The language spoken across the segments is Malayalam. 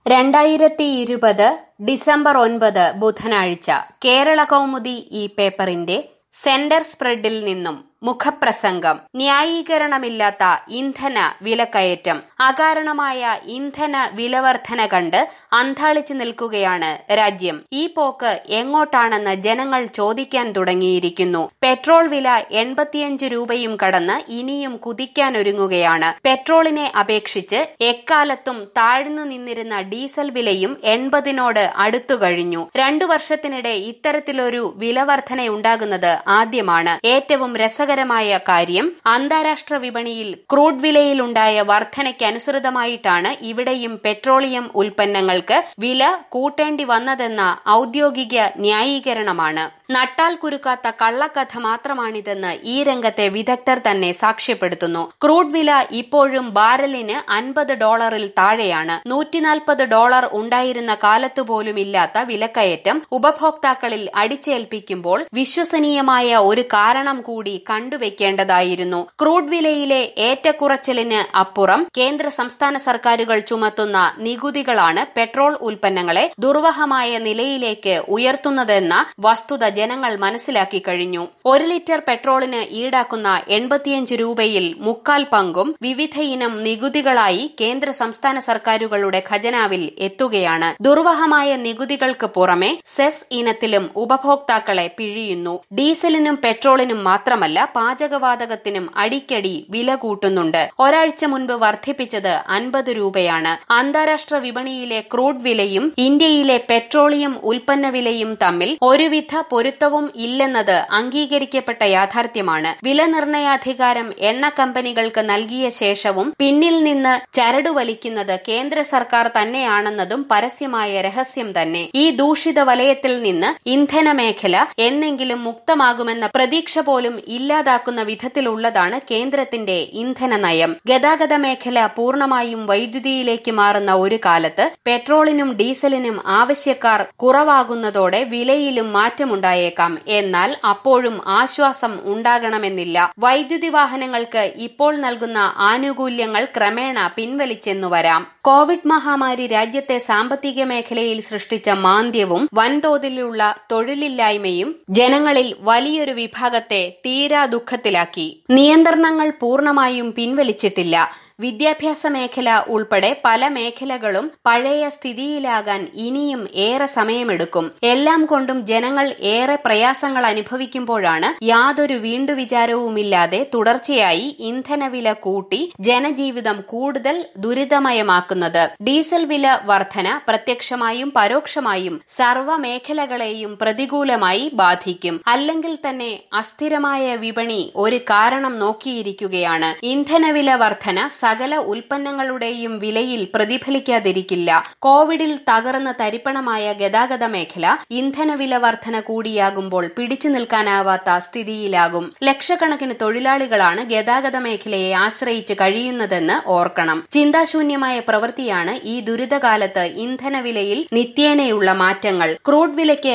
രണ്ടായിരത്തി ഇരുപത് ഡിസംബർ ഒൻപത് ബുധനാഴ്ച കേരള കൗമുദി ഈ പേപ്പറിന്റെ സെന്റർ സ്പ്രെഡിൽ നിന്നും മുഖപ്രസംഗം ന്യായീകരണമില്ലാത്ത ഇന്ധന വിലക്കയറ്റം അകാരണമായ ഇന്ധന വിലവർധന കണ്ട് അന്താളിച്ചു നിൽക്കുകയാണ് രാജ്യം ഈ പോക്ക് എങ്ങോട്ടാണെന്ന് ജനങ്ങൾ ചോദിക്കാൻ തുടങ്ങിയിരിക്കുന്നു പെട്രോൾ വില എൺപത്തിയഞ്ച് രൂപയും കടന്ന് ഇനിയും കുതിക്കാനൊരുങ്ങുകയാണ് പെട്രോളിനെ അപേക്ഷിച്ച് എക്കാലത്തും താഴ്ന്നു നിന്നിരുന്ന ഡീസൽ വിലയും എൺപതിനോട് അടുത്തു കഴിഞ്ഞു രണ്ടു വർഷത്തിനിടെ ഇത്തരത്തിലൊരു വിലവർധനയുണ്ടാകുന്നത് ആദ്യമാണ് ഏറ്റവും രസകര രസകരമായ കാര്യം അന്താരാഷ്ട്ര വിപണിയിൽ ക്രൂഡ് വിലയിലുണ്ടായ വർധനയ്ക്കനുസൃതമായിട്ടാണ് ഇവിടെയും പെട്രോളിയം ഉൽപ്പന്നങ്ങൾക്ക് വില കൂട്ടേണ്ടി വന്നതെന്ന ഔദ്യോഗിക ന്യായീകരണമാണ് നട്ടാൽ കുരുക്കാത്ത കള്ളക്കഥ മാത്രമാണിതെന്ന് ഈ രംഗത്തെ വിദഗ്ധർ തന്നെ സാക്ഷ്യപ്പെടുത്തുന്നു ക്രൂഡ് വില ഇപ്പോഴും ബാരലിന് അൻപത് ഡോളറിൽ താഴെയാണ് നൂറ്റിനാൽപ്പത് ഡോളർ ഉണ്ടായിരുന്ന കാലത്തുപോലും ഇല്ലാത്ത വിലക്കയറ്റം ഉപഭോക്താക്കളിൽ അടിച്ചേൽപ്പിക്കുമ്പോൾ വിശ്വസനീയമായ ഒരു കാരണം കൂടി കണ്ടുവെക്കേണ്ടതായിരുന്നു ക്രൂഡ് വിലയിലെ ഏറ്റക്കുറച്ചിലിന് അപ്പുറം കേന്ദ്ര സംസ്ഥാന സർക്കാരുകൾ ചുമത്തുന്ന നികുതികളാണ് പെട്രോൾ ഉൽപ്പന്നങ്ങളെ ദുർവഹമായ നിലയിലേക്ക് ഉയർത്തുന്നതെന്ന വസ്തുത ജനങ്ങൾ മനസ്സിലാക്കി കഴിഞ്ഞു ഒരു ലിറ്റർ പെട്രോളിന് ഈടാക്കുന്ന എൺപത്തിയഞ്ച് രൂപയിൽ മുക്കാൽ പങ്കും വിവിധ ഇനം നികുതികളായി കേന്ദ്ര സംസ്ഥാന സർക്കാരുകളുടെ ഖജനാവിൽ എത്തുകയാണ് ദുർവഹമായ നികുതികൾക്ക് പുറമെ സെസ് ഇനത്തിലും ഉപഭോക്താക്കളെ പിഴിയുന്നു ഡീസലിനും പെട്രോളിനും മാത്രമല്ല പാചകവാതകത്തിനും അടിക്കടി വില കൂട്ടുന്നുണ്ട് ഒരാഴ്ച മുൻപ് വർദ്ധിപ്പിച്ചത് അൻപത് രൂപയാണ് അന്താരാഷ്ട്ര വിപണിയിലെ ക്രൂഡ് വിലയും ഇന്ത്യയിലെ പെട്രോളിയം ഉൽപ്പന്ന വിലയും തമ്മിൽ ഒരുവിധ പൊരുത്തവും ഇല്ലെന്നത് അംഗീകരിക്കപ്പെട്ട യാഥാർത്ഥ്യമാണ് വില നിർണയാധികാരം എണ്ണ കമ്പനികൾക്ക് നൽകിയ ശേഷവും പിന്നിൽ നിന്ന് ചരടു വലിക്കുന്നത് കേന്ദ്ര സർക്കാർ തന്നെയാണെന്നതും പരസ്യമായ രഹസ്യം തന്നെ ഈ ദൂഷിത വലയത്തിൽ നിന്ന് ഇന്ധന മേഖല എന്നെങ്കിലും മുക്തമാകുമെന്ന പ്രതീക്ഷ പോലും ഇല്ലാതാക്കുന്ന വിധത്തിലുള്ളതാണ് കേന്ദ്രത്തിന്റെ ഇന്ധന നയം ഗതാഗത മേഖല പൂർണ്ണമായും വൈദ്യുതിയിലേക്ക് മാറുന്ന ഒരു കാലത്ത് പെട്രോളിനും ഡീസലിനും ആവശ്യക്കാർ കുറവാകുന്നതോടെ വിലയിലും മാറ്റമുണ്ടായേക്കാം എന്നാൽ അപ്പോഴും ആശ്വാസം ഉണ്ടാകണമെന്നില്ല വൈദ്യുതി വാഹനങ്ങൾക്ക് ഇപ്പോൾ നൽകുന്ന ആനുകൂല്യങ്ങൾ ക്രമേണ പിൻവലിച്ചെന്നു വരാം കോവിഡ് മഹാമാരി രാജ്യത്തെ സാമ്പത്തിക മേഖലയിൽ സൃഷ്ടിച്ച മാന്ദ്യവും വൻതോതിലുള്ള തൊഴിലില്ലായ്മയും ജനങ്ങളിൽ വലിയൊരു വിഭാഗത്തെ തീരാ ദുഃഖത്തിലാക്കി നിയന്ത്രണങ്ങൾ പൂർണ്ണമായും പിൻവലിച്ചിട്ടില്ല വിദ്യാഭ്യാസ മേഖല ഉൾപ്പെടെ പല മേഖലകളും പഴയ സ്ഥിതിയിലാകാൻ ഇനിയും ഏറെ സമയമെടുക്കും എല്ലാം കൊണ്ടും ജനങ്ങൾ ഏറെ പ്രയാസങ്ങൾ അനുഭവിക്കുമ്പോഴാണ് യാതൊരു വീണ്ടുവിചാരവുമില്ലാതെ തുടർച്ചയായി ഇന്ധനവില കൂട്ടി ജനജീവിതം കൂടുതൽ ദുരിതമയമാക്കുന്നത് ഡീസൽ വില വർധന പ്രത്യക്ഷമായും പരോക്ഷമായും സർവ്വ മേഖലകളെയും പ്രതികൂലമായി ബാധിക്കും അല്ലെങ്കിൽ തന്നെ അസ്ഥിരമായ വിപണി ഒരു കാരണം നോക്കിയിരിക്കുകയാണ് ഇന്ധനവില വർധന സകല ഉൽപ്പന്നങ്ങളുടെയും വിലയിൽ പ്രതിഫലിക്കാതിരിക്കില്ല കോവിഡിൽ തകർന്ന് തരിപ്പണമായ ഗതാഗത മേഖല ഇന്ധനവില വർധന കൂടിയാകുമ്പോൾ പിടിച്ചു നിൽക്കാനാവാത്ത സ്ഥിതിയിലാകും ലക്ഷക്കണക്കിന് തൊഴിലാളികളാണ് ഗതാഗത മേഖലയെ ആശ്രയിച്ച് കഴിയുന്നതെന്ന് ഓർക്കണം ചിന്താശൂന്യമായ പ്രവൃത്തിയാണ് ഈ ദുരിതകാലത്ത് ഇന്ധനവിലയിൽ നിത്യേനയുള്ള മാറ്റങ്ങൾ ക്രൂഡ് വിലയ്ക്ക്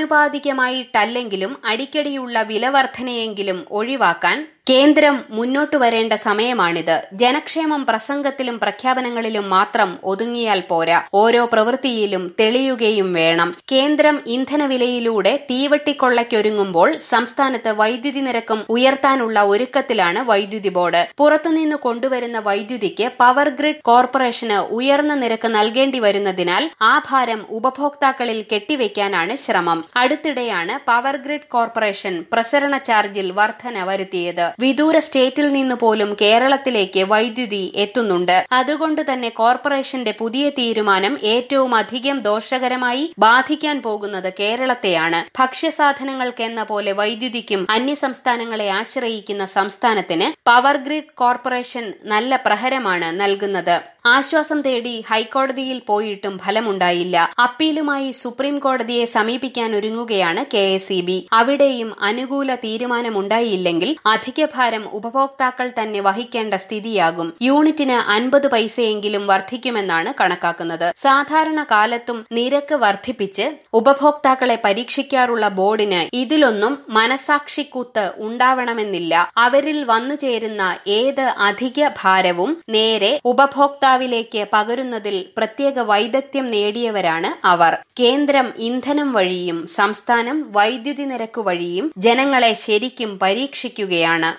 ആനുപാതികമായിട്ടല്ലെങ്കിലും അടിക്കടിയുള്ള വിലവർധനയെങ്കിലും ഒഴിവാക്കാൻ കേന്ദ്രം മുന്നോട്ടു വരേണ്ട സമയമാണിത് ജനക്ഷേമം പ്രസംഗത്തിലും പ്രഖ്യാപനങ്ങളിലും മാത്രം ഒതുങ്ങിയാൽ പോരാ ഓരോ പ്രവൃത്തിയിലും തെളിയുകയും വേണം കേന്ദ്രം ഇന്ധനവിലയിലൂടെ തീവട്ടിക്കൊള്ളയ്ക്കൊരുങ്ങുമ്പോൾ സംസ്ഥാനത്ത് വൈദ്യുതി നിരക്കും ഉയർത്താനുള്ള ഒരുക്കത്തിലാണ് വൈദ്യുതി ബോർഡ് പുറത്തുനിന്ന് കൊണ്ടുവരുന്ന വൈദ്യുതിക്ക് പവർ ഗ്രിഡ് കോർപ്പറേഷന് ഉയർന്ന നിരക്ക് നൽകേണ്ടി വരുന്നതിനാൽ ആ ഭാരം ഉപഭോക്താക്കളിൽ കെട്ടിവെക്കാനാണ് ശ്രമം അടുത്തിടെയാണ് പവർ ഗ്രിഡ് കോർപ്പറേഷൻ പ്രസരണ ചാർജിൽ വർധന വരുത്തിയത് വിദൂര സ്റ്റേറ്റിൽ നിന്ന് പോലും കേരളത്തിലേക്ക് വൈദ്യുതി എത്തുന്നുണ്ട് അതുകൊണ്ട് തന്നെ കോർപ്പറേഷന്റെ പുതിയ തീരുമാനം ഏറ്റവും അധികം ദോഷകരമായി ബാധിക്കാൻ പോകുന്നത് കേരളത്തെയാണ് ഭക്ഷ്യസാധനങ്ങൾക്കെന്ന പോലെ വൈദ്യുതിക്കും അന്യസംസ്ഥാനങ്ങളെ ആശ്രയിക്കുന്ന സംസ്ഥാനത്തിന് പവർ ഗ്രിഡ് കോർപ്പറേഷൻ നല്ല പ്രഹരമാണ് നൽകുന്നത് ആശ്വാസം തേടി ഹൈക്കോടതിയിൽ പോയിട്ടും ഫലമുണ്ടായില്ല അപ്പീലുമായി സുപ്രീം കോടതിയെ സമീപിക്കാൻ ഒരുങ്ങുകയാണ് കെ എസ് ഇ ബി അവിടെയും അനുകൂല തീരുമാനമുണ്ടായില്ലെങ്കിൽ അധിക അധികഭാരം ഉപഭോക്താക്കൾ തന്നെ വഹിക്കേണ്ട സ്ഥിതിയാകും യൂണിറ്റിന് അൻപത് പൈസയെങ്കിലും വർദ്ധിക്കുമെന്നാണ് കണക്കാക്കുന്നത് സാധാരണ കാലത്തും നിരക്ക് വർദ്ധിപ്പിച്ച് ഉപഭോക്താക്കളെ പരീക്ഷിക്കാറുള്ള ബോർഡിന് ഇതിലൊന്നും മനസാക്ഷിക്കൂത്ത് ഉണ്ടാവണമെന്നില്ല അവരിൽ വന്നു ചേരുന്ന ഏത് അധിക ഭാരവും നേരെ ഉപഭോക്താവിലേക്ക് പകരുന്നതിൽ പ്രത്യേക വൈദഗ്ധ്യം നേടിയവരാണ് അവർ കേന്ദ്രം ഇന്ധനം വഴിയും സംസ്ഥാനം വൈദ്യുതി നിരക്ക് വഴിയും ജനങ്ങളെ ശരിക്കും പരീക്ഷിക്കുകയാണ്